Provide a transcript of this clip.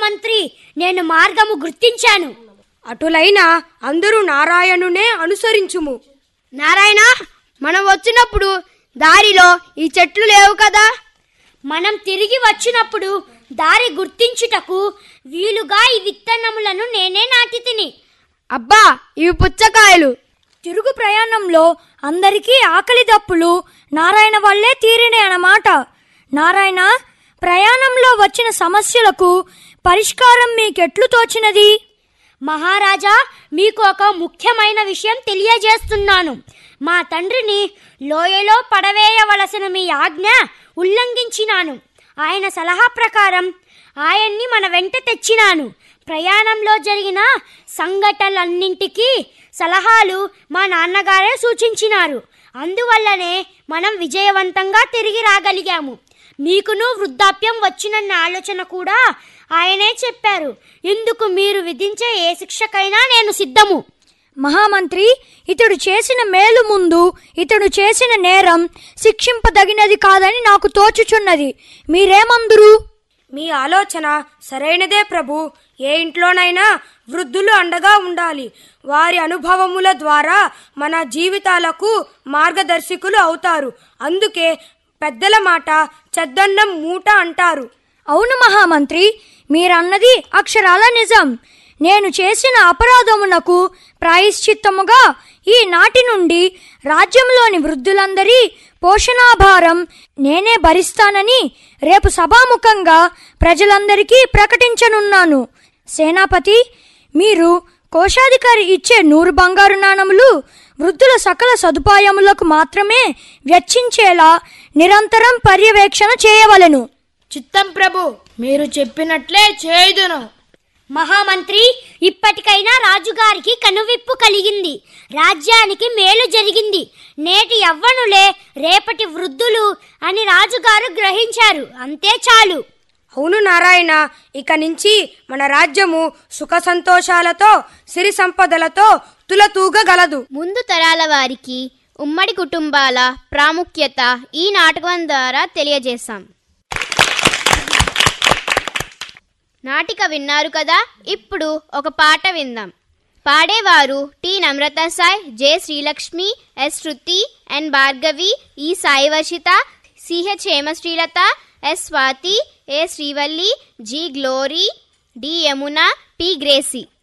మహామంత్రి నేను మార్గము గుర్తించాను అటులైన అందరూ నారాయణునే అనుసరించుము నారాయణ మనం వచ్చినప్పుడు దారిలో ఈ చెట్లు లేవు కదా మనం తిరిగి వచ్చినప్పుడు దారి గుర్తించుటకు వీలుగా ఈ విత్తనములను నేనే నాటి తిని అబ్బా ఇవి పుచ్చకాయలు తిరుగు ప్రయాణంలో అందరికీ ఆకలి దప్పులు నారాయణ వల్లే తీరినే అన్నమాట నారాయణ ప్రయాణంలో వచ్చిన సమస్యలకు పరిష్కారం మీకెట్లు తోచినది మహారాజా మీకు ఒక ముఖ్యమైన విషయం తెలియజేస్తున్నాను మా తండ్రిని లోయలో పడవేయవలసిన మీ ఆజ్ఞ ఉల్లంఘించినాను ఆయన సలహా ప్రకారం ఆయన్ని మన వెంట తెచ్చినాను ప్రయాణంలో జరిగిన సంఘటనలన్నింటికీ సలహాలు మా నాన్నగారే సూచించినారు అందువల్లనే మనం విజయవంతంగా తిరిగి రాగలిగాము మీకును వృద్ధాప్యం వచ్చినన్న ఆలోచన కూడా ఆయనే చెప్పారు ఇందుకు మీరు విధించే ఏ శిక్షకైనా నేను సిద్ధము మహామంత్రి ఇతడు చేసిన మేలు ముందు ఇతడు చేసిన నేరం శిక్షింపదగినది కాదని నాకు తోచుచున్నది మీరేమందురు మీ ఆలోచన సరైనదే ప్రభు ఏ ఇంట్లోనైనా వృద్ధులు అండగా ఉండాలి వారి అనుభవముల ద్వారా మన జీవితాలకు మార్గదర్శకులు అవుతారు అందుకే పెద్దల మాట చెద్దన్నం మూట అంటారు అవును మహామంత్రి మీరన్నది అక్షరాల నిజం నేను చేసిన అపరాధమునకు ప్రాయశ్చిత్తముగా ఈ నాటి నుండి రాజ్యంలోని వృద్ధులందరి పోషణాభారం నేనే భరిస్తానని రేపు సభాముఖంగా ప్రజలందరికీ ప్రకటించనున్నాను సేనాపతి మీరు కోశాధికారి ఇచ్చే నూరు బంగారు నాణములు వృద్ధుల సకల సదుపాయములకు మాత్రమే వెచ్చించేలా నిరంతరం పర్యవేక్షణ చేయవలెను చిత్తం ప్రభు మీరు చెప్పినట్లే చేయుదును మహామంత్రి ఇప్పటికైనా రాజుగారికి కనువిప్పు కలిగింది రాజ్యానికి మేలు జరిగింది నేటి యవ్వనులే రేపటి వృద్ధులు అని రాజుగారు గ్రహించారు అంతే చాలు అవును నారాయణ ఇక నుంచి మన రాజ్యము సుఖ సంతోషాలతో సిరి సంపదలతో తులతూగగలదు ముందు తరాల వారికి ఉమ్మడి కుటుంబాల ప్రాముఖ్యత ఈ నాటకం ద్వారా తెలియజేశాం నాటిక విన్నారు కదా ఇప్పుడు ఒక పాట విందాం పాడేవారు T Namrata Sai J Srilakshmi S Shruti N Bhargavi E Sai Varshitha CH Hemasrilatha S Swathi A Srivalli G Glory D Yamuna P Gracie